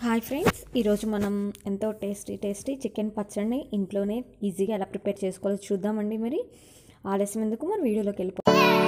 hi friends ఈరోజు మనం ఎంతో టేస్టీ టేస్టీ చికెన్ పచ్చడిని ఇంట్లోనే ఈజీగా ఎలా ప్రిపేర్ చేసుకోవాలో చూద్దామండి మరి ఆలస్యం ఎందుకు మన వీడియోలోకి వెళ్ళిపో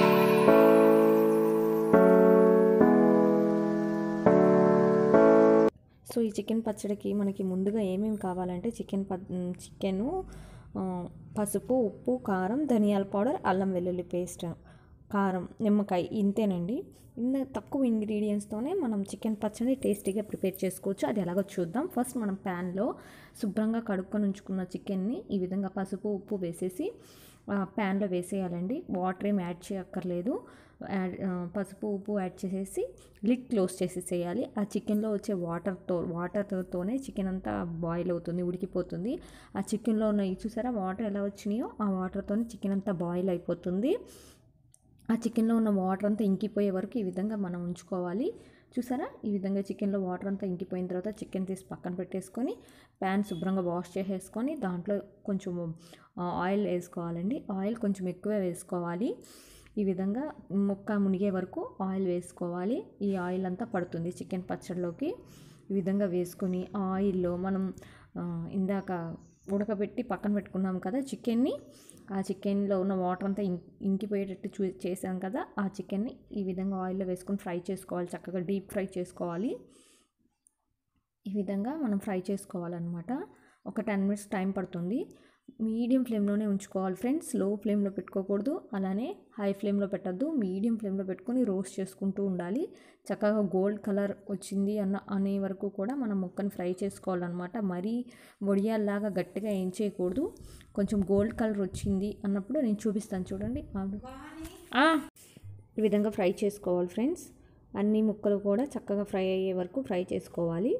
సో ఈ చికెన్ పచ్చడికి మనకి ముందుగా ఏమేమి కావాలంటే చికెన్ ప చికెను ఆ, పసుపు ఉప్పు కారం ధనియాల పౌడర్ అల్లం వెల్లుల్లి పేస్ట్ కారం నిమ్మకాయ ఇంతేనండి ఇంత తక్కువ ఇంగ్రీడియంట్స్తోనే మనం చికెన్ పచ్చడి టేస్టీగా ప్రిపేర్ చేసుకోవచ్చు అది ఎలాగో చూద్దాం ఫస్ట్ మనం ప్యాన్లో శుభ్రంగా కడుక్కొని ఉంచుకున్న చికెన్ని ఈ విధంగా పసుపు ఉప్పు వేసేసి ప్యాన్లో వేసేయాలండి వాటర్ ఏం యాడ్ చేయక్కర్లేదు యాడ్ ఆ, పసుపు ఉప్పు యాడ్ చేసేసి లిడ్ క్లోజ్ చేసేసేయాలి ఆ చికెన్లో వచ్చే వాటర్తో వాటర్తోనే చికెన్ అంతా బాయిల్ అవుతుంది ఉడికిపోతుంది ఆ చికెన్లో ఉన్న ఈ చూసారా వాటర్ ఎలా వచ్చినాయో ఆ వాటర్తోనే చికెన్ అంతా బాయిల్ అయిపోతుంది ఆ చికెన్లో ఉన్న వాటర్ అంతా ఇంకిపోయే వరకు ఈ విధంగా మనం ఉంచుకోవాలి చూసారా ఈ విధంగా చికెన్లో వాటర్ అంతా ఇంకిపోయిన తర్వాత చికెన్ తీసి పక్కన పెట్టేసుకొని ప్యాన్ శుభ్రంగా వాష్ చేసేసుకొని దాంట్లో కొంచెం ఆ, ఆయిల్ వేసుకోవాలండి ఆయిల్ కొంచెం ఎక్కువే వేసుకోవాలి ఈ విధంగా ముక్క మునిగే వరకు ఆయిల్ వేసుకోవాలి ఈ ఆయిల్ అంతా పడుతుంది చికెన్ పచ్చడిలోకి ఈ విధంగా వేసుకొని ఆ ఆయిల్లో మనం ఆ, ఇందాక ఉడకబెట్టి పక్కన పెట్టుకున్నాం కదా చికెన్ని ఆ చికెన్లో ఉన్న వాటర్ అంతా ఇం ఇంకిపోయేటట్టు చూ చేసాం కదా ఆ చికెన్ని ఈ విధంగా ఆయిల్లో వేసుకొని ఫ్రై చేసుకోవాలి చక్కగా డీప్ ఫ్రై చేసుకోవాలి ఈ విధంగా మనం ఫ్రై చేసుకోవాలన్నమాట ఒక టెన్ మినిట్స్ టైం పడుతుంది మీడియం ఫ్లేమ్లోనే ఉంచుకోవాలి ఫ్రెండ్స్ లో ఫ్లేమ్లో పెట్టుకోకూడదు అలానే హై ఫ్లేమ్లో పెట్టద్దు మీడియం ఫ్లేమ్లో పెట్టుకొని రోస్ట్ చేసుకుంటూ ఉండాలి చక్కగా గోల్డ్ కలర్ వచ్చింది అన్న అనే వరకు కూడా మనం ముక్కని ఫ్రై చేసుకోవాలన్నమాట మరీ వడియాల్లాగా గట్టిగా ఏం చేయకూడదు కొంచెం గోల్డ్ కలర్ వచ్చింది అన్నప్పుడు నేను చూపిస్తాను చూడండి ఆ, ఈ విధంగా ఫ్రై చేసుకోవాలి ఫ్రెండ్స్ అన్ని ముక్కలు కూడా చక్కగా ఫ్రై అయ్యే వరకు ఫ్రై చేసుకోవాలి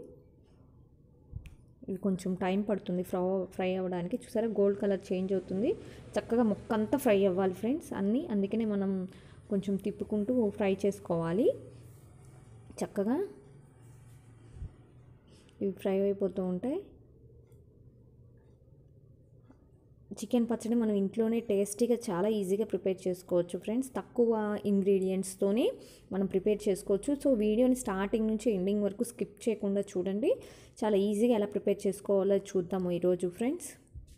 ఇది కొంచెం టైం పడుతుంది ఫ్రై ఫ్రై అవ్వడానికి చూసారా గోల్డ్ కలర్ చేంజ్ అవుతుంది చక్కగా ముక్క అంతా ఫ్రై అవ్వాలి ఫ్రెండ్స్ అన్నీ అందుకనే మనం కొంచెం తిప్పుకుంటూ ఫ్రై చేసుకోవాలి చక్కగా ఇవి ఫ్రై అయిపోతూ ఉంటాయి చికెన్ పచ్చడి మనం ఇంట్లోనే టేస్టీగా చాలా ఈజీగా ప్రిపేర్ చేసుకోవచ్చు ఫ్రెండ్స్ తక్కువ ఇంగ్రీడియంట్స్తోనే మనం ప్రిపేర్ చేసుకోవచ్చు సో వీడియోని స్టార్టింగ్ నుంచి ఎండింగ్ వరకు స్కిప్ చేయకుండా చూడండి చాలా ఈజీగా ఎలా ప్రిపేర్ చేసుకోవాలో చూద్దాము ఈరోజు ఫ్రెండ్స్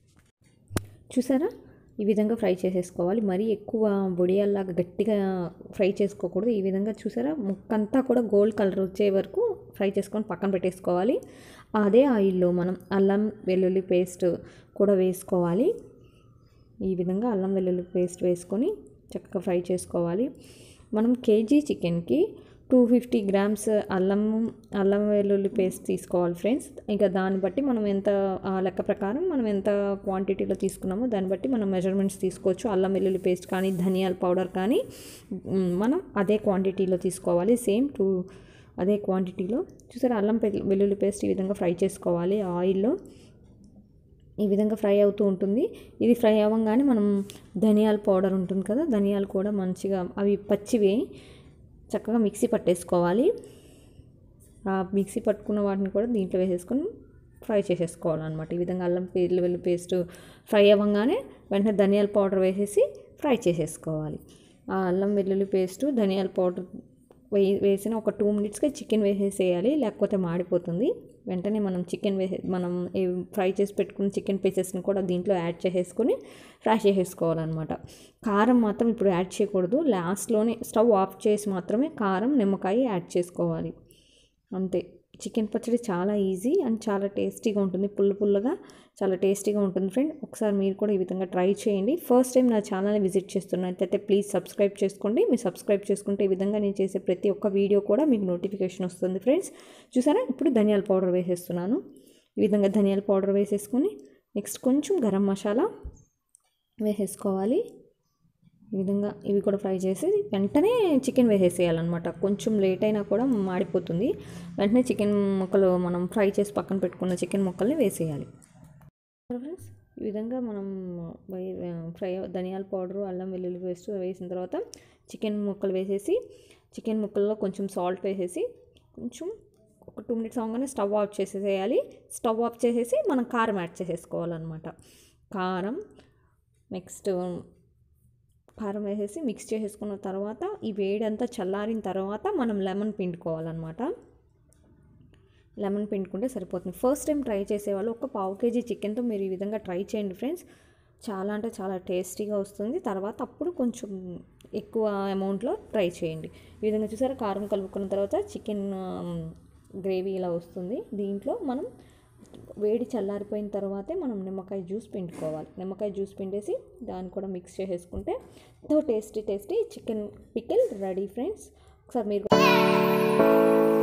చూసారా ఈ విధంగా ఫ్రై చేసేసుకోవాలి మరీ ఎక్కువ బొడియాల్లాగా గట్టిగా ఫ్రై చేసుకోకూడదు ఈ విధంగా చూసారా ముక్కంతా కూడా గోల్డ్ కలర్ వచ్చే వరకు ఫ్రై చేసుకొని పక్కన పెట్టేసుకోవాలి అదే ఆయిల్లో మనం అల్లం వెల్లుల్లి పేస్ట్ కూడా వేసుకోవాలి ఈ విధంగా అల్లం వెల్లుల్లి పేస్ట్ వేసుకొని చక్కగా ఫ్రై చేసుకోవాలి మనం కేజీ చికెన్కి టూ ఫిఫ్టీ గ్రామ్స్ అల్లం అల్లం వెల్లుల్లి పేస్ట్ తీసుకోవాలి ఫ్రెండ్స్ ఇంకా దాన్ని బట్టి మనం ఎంత ఆ లెక్క ప్రకారం మనం ఎంత క్వాంటిటీలో తీసుకున్నామో దాన్ని బట్టి మనం మెజర్మెంట్స్ తీసుకోవచ్చు అల్లం వెల్లుల్లి పేస్ట్ కానీ ధనియాల పౌడర్ కానీ మ్, మనం అదే క్వాంటిటీలో తీసుకోవాలి సేమ్ టూ అదే క్వాంటిటీలో చూసారా అల్లం పె- వెల్లుల్లి పేస్ట్ ఈ విధంగా ఫ్రై చేసుకోవాలి ఆయిల్లో ఈ విధంగా ఫ్రై అవుతూ ఉంటుంది ఇది ఫ్రై అవ్వగానే మనం ధనియాల పౌడర్ ఉంటుంది కదా ధనియాలు కూడా మంచిగా అవి పచ్చివి చక్కగా మిక్సీ పట్టేసుకోవాలి ఆ మిక్సీ పట్టుకున్న వాటిని కూడా దీంట్లో వేసేసుకొని ఫ్రై చేసేసుకోవాలన్నమాట ఈ విధంగా అల్లం వెల్లుల్లి పేస్ట్ ఫ్రై అవ్వగానే వెంటనే ధనియాల పౌడర్ వేసేసి ఫ్రై చేసేసుకోవాలి ఆ అల్లం వెల్లుల్లి పేస్ట్ ధనియాల పౌడర్ వే వేసిన ఒక టూ మినిట్స్కి చికెన్ వేసేసేయాలి లేకపోతే మాడిపోతుంది వెంటనే మనం చికెన్ వేసే మనం ఈ ఫ్రై చేసి పెట్టుకున్న చికెన్ పీసెస్ని కూడా దీంట్లో యాడ్ చేసేసుకొని ఫ్రై చేసేసుకోవాలన్నమాట కారం మాత్రం ఇప్పుడు యాడ్ చేయకూడదు లాస్ట్లోనే స్టవ్ ఆఫ్ చేసి మాత్రమే కారం నిమ్మకాయ యాడ్ చేసుకోవాలి అంతే చికెన్ పచ్చడి చాలా ఈజీ అండ్ చాలా టేస్టీగా ఉంటుంది పుల్ల పుల్లగా చాలా టేస్టీగా ఉంటుంది ఫ్రెండ్ ఒకసారి మీరు కూడా ఈ విధంగా ట్రై చేయండి ఫస్ట్ టైం నా ఛానల్ని విజిట్ చేస్తున్నట్లయితే ప్లీజ్ సబ్స్క్రైబ్ చేసుకోండి మీరు సబ్స్క్రైబ్ చేసుకుంటే ఈ విధంగా నేను చేసే ప్రతి ఒక్క వీడియో కూడా మీకు నోటిఫికేషన్ వస్తుంది ఫ్రెండ్స్ చూసారా ఇప్పుడు ధనియాల పౌడర్ వేసేస్తున్నాను ఈ విధంగా ధనియాల పౌడర్ వేసేసుకొని నెక్స్ట్ కొంచెం గరం మసాలా వేసేసుకోవాలి ఈ విధంగా ఇవి కూడా ఫ్రై చేసి వెంటనే చికెన్ వేసేసేయాలన్నమాట కొంచెం లేట్ అయినా కూడా మాడిపోతుంది వెంటనే చికెన్ ముక్కలు మనం ఫ్రై చేసి పక్కన పెట్టుకున్న చికెన్ ముక్కల్ని వేసేయాలి ఫ్రెండ్స్ ఈ విధంగా మనం వై- ఫ్రై ధనియాల పౌడరు అల్లం వెల్లుల్లి పేస్ట్ వేసిన తర్వాత చికెన్ ముక్కలు వేసేసి చికెన్ ముక్కల్లో కొంచెం సాల్ట్ వేసేసి కొంచెం ఒక టూ మినిట్స్ అవగానే స్టవ్ ఆఫ్ చేసేసేయాలి స్టవ్ ఆఫ్ చేసేసి మనం కారం యాడ్ చేసేసుకోవాలన్నమాట కారం నెక్స్ట్ కారం వేసేసి మిక్స్ చేసేసుకున్న తర్వాత ఈ వేడి అంతా చల్లారిన తర్వాత మనం లెమన్ పిండుకోవాలన్నమాట లెమన్ పిండుకుంటే సరిపోతుంది ఫస్ట్ టైం ట్రై చేసేవాళ్ళు ఒక పావు కేజీ చికెన్తో మీరు ఈ విధంగా ట్రై చేయండి ఫ్రెండ్స్ చాలా అంటే చాలా టేస్టీగా వస్తుంది తర్వాత అప్పుడు కొంచెం ఎక్కువ అమౌంట్లో ట్రై చేయండి ఈ విధంగా చూసారా కారం కలుపుకున్న తర్వాత చికెన్ గ్రేవీ ఇలా వస్తుంది దీంట్లో మనం వేడి చల్లారిపోయిన తర్వాతే మనం నిమ్మకాయ జ్యూస్ పిండుకోవాలి నిమ్మకాయ జ్యూస్ పిండేసి దాన్ని కూడా మిక్స్ చేసేసుకుంటే ఎంతో tasty tasty chicken pickle ready friends ఒకసారి మీరు